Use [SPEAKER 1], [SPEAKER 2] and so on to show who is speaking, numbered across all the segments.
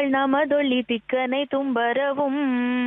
[SPEAKER 1] வாழ் நமதொள்ளி திக்கனை தும்பரவும்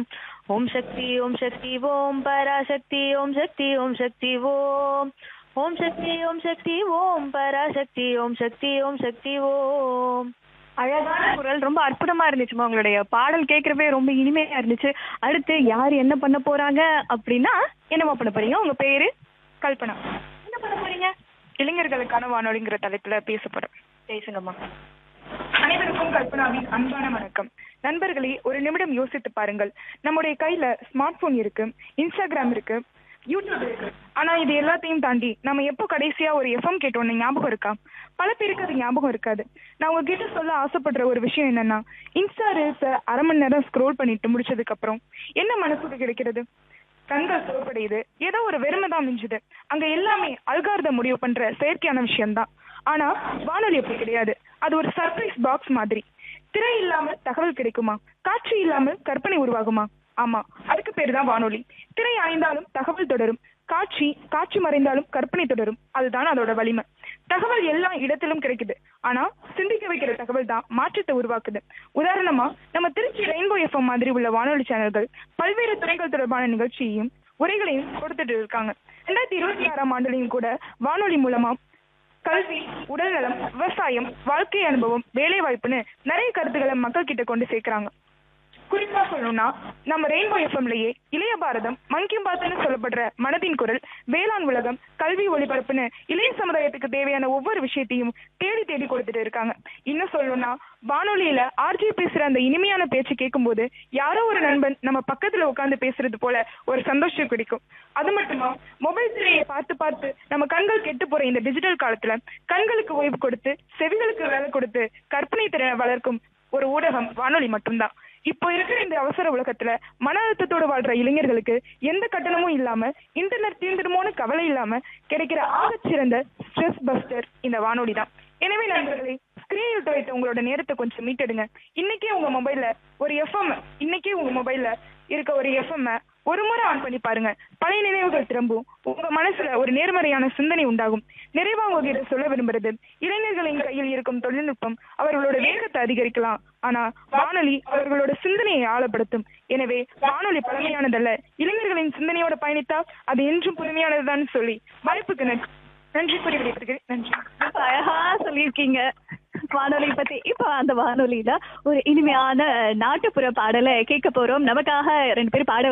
[SPEAKER 1] ஓம் சக்தி ஓம் சக்தி ஓம் பராசக்தி ஓம் சக்தி ஓம் சக்தி ஓம் ஓம் சக்தி ஓம் சக்தி ஓம் பராசக்தி ஓம் சக்தி ஓம் சக்தி ஓம்
[SPEAKER 2] அழகான குரல் ரொம்ப அற்புதமா இருந்துச்சுமா உங்களுடைய பாடல் கேட்கறப்பே ரொம்ப இனிமையா இருந்துச்சு அடுத்து யார் என்ன பண்ண போறாங்க அப்படின்னா என்னமா பண்ண போறீங்க உங்க பேரு கல்பனா என்ன பண்ண போறீங்க இளைஞர்களுக்கான வானொலிங்கிற தலைப்புல பேச போறோம்
[SPEAKER 1] பேசுங்கம்மா
[SPEAKER 2] அனைவருக்கும் கல்பனாவின் அன்பான வணக்கம் நண்பர்களே ஒரு நிமிடம் யோசித்து பாருங்கள் நம்முடைய கையில ஸ்மார்ட் போன் இருக்கு இன்ஸ்டாகிராம் இருக்கு யூடியூப் இருக்கு ஆனா இது எல்லாத்தையும் தாண்டி நம்ம எப்போ கடைசியா ஒரு எஃப்எம் கேட்டோம்னு ஞாபகம் இருக்கா பல பேருக்கு அது ஞாபகம் இருக்காது நான் உங்ககிட்ட சொல்ல ஆசைப்படுற ஒரு விஷயம் என்னன்னா இன்ஸ்டா ரீல்ஸ அரை மணி நேரம் ஸ்க்ரோல் பண்ணிட்டு முடிச்சதுக்கு அப்புறம் என்ன மனசுக்கு கிடைக்கிறது கண்கள் சோர்வடையுது ஏதோ ஒரு வெறுமை தான் மிஞ்சுது அங்க எல்லாமே அல்காரத முடிவு பண்ற செயற்கையான விஷயம்தான் ஆனா வானொலி அப்படி கிடையாது அது ஒரு சர்ப்ரைஸ் பாக்ஸ் மாதிரி திரை இல்லாமல் தகவல் கிடைக்குமா காட்சி இல்லாமல் கற்பனை உருவாகுமா ஆமா அதுக்கு பேர் தான் வானொலி திரை அணைந்தாலும் தகவல் தொடரும் காட்சி காட்சி மறைந்தாலும் கற்பனை தொடரும் அதுதான் அதோட வலிமை தகவல் எல்லா இடத்திலும் கிடைக்குது ஆனா சிந்திக்க வைக்கிற தகவல் தான் மாற்றத்தை உருவாக்குது உதாரணமா நம்ம திருச்சி ரெயின்போ எஃப்எம் மாதிரி உள்ள வானொலி சேனல்கள் பல்வேறு துறைகள் தொடர்பான நிகழ்ச்சியையும் உரைகளையும் கொடுத்துட்டு இருக்காங்க ரெண்டாயிரத்தி இருபத்தி ஆறாம் ஆண்டுலையும் கூட வானொலி மூலமா கல்வி உடல்நலம் விவசாயம் வாழ்க்கை அனுபவம் வேலை வாய்ப்புன்னு நிறைய கருத்துக்களை மக்கள் கிட்ட கொண்டு சேர்க்கறாங்க குறிப்பா சொல்லணும்னா நம்ம ரெயின்போ எஃப்எம்லயே இளைய பாரதம் மங்கி பாத்துன்னு சொல்லப்படுற மனதின் குரல் வேளாண் உலகம் கல்வி ஒளிபரப்புன்னு இளைய சமுதாயத்துக்கு தேவையான ஒவ்வொரு விஷயத்தையும் தேடி தேடி கொடுத்துட்டு இருக்காங்க இன்னும் சொல்லணும்னா வானொலியில ஆர்ஜி பேசுற அந்த இனிமையான பேச்சு கேட்கும்போது யாரோ ஒரு நண்பன் நம்ம பக்கத்துல உட்கார்ந்து பேசுறது போல ஒரு சந்தோஷம் கிடைக்கும் அது மட்டுமா மொபைல் திரையை பார்த்து பார்த்து நம்ம கண்கள் கெட்டு போற இந்த டிஜிட்டல் காலத்துல கண்களுக்கு ஓய்வு கொடுத்து செவிகளுக்கு வேலை கொடுத்து கற்பனை திறனை வளர்க்கும் ஒரு ஊடகம் வானொலி மட்டும்தான் இப்போ இருக்கிற இந்த அவசர உலகத்துல மன அழுத்தத்தோட வாழ்ற இளைஞர்களுக்கு எந்த கட்டணமும் இல்லாம இன்டர்நெட் தீர்ந்துடுமோன்னு கவலை இல்லாம கிடைக்கிற ஆகச்சிறந்த ஸ்ட்ரெஸ் பஸ்டர் இந்த வானொலி தான் எனவே நண்பர்களே ஸ்கிரீனில் துவைத்த உங்களோட நேரத்தை கொஞ்சம் மீட்டெடுங்க இன்னைக்கே உங்க மொபைல்ல ஒரு எஃப்எம் இன்னைக்கே உங்க மொபைல்ல இருக்க ஒரு எஃப்எம் ஒரு முறை ஆன் பண்ணி பாருங்க பழைய நினைவுகள் திரும்பும் உங்க மனசுல ஒரு நேர்மறையான சிந்தனை உண்டாகும் நிறைவா உங்ககிட்ட சொல்ல விரும்புறது இளைஞர்களின் கையில் இருக்கும் தொழில்நுட்பம் அவர்களோட வேகத்தை அதிகரிக்கலாம் ஆனா வானொலி அவர்களோட சிந்தனையை ஆழப்படுத்தும் எனவே வானொலி பழமையானதல்ல இளைஞர்களின் சிந்தனையோட பயணித்தா அது என்றும் புதுமையானதுதான் சொல்லி வாய்ப்புக்கு நன்றி நன்றி கூறி விடைபெறுகிறேன் நன்றி
[SPEAKER 1] ரொம்ப அழகா சொல்லியிருக்கீங்க வானொலி பத்தி இப்ப அந்த வானொலியில ஒரு இனிமையான நாட்டுப்புற பாடலை கேட்க போறோம் நமக்காக ரெண்டு பேரும் பாட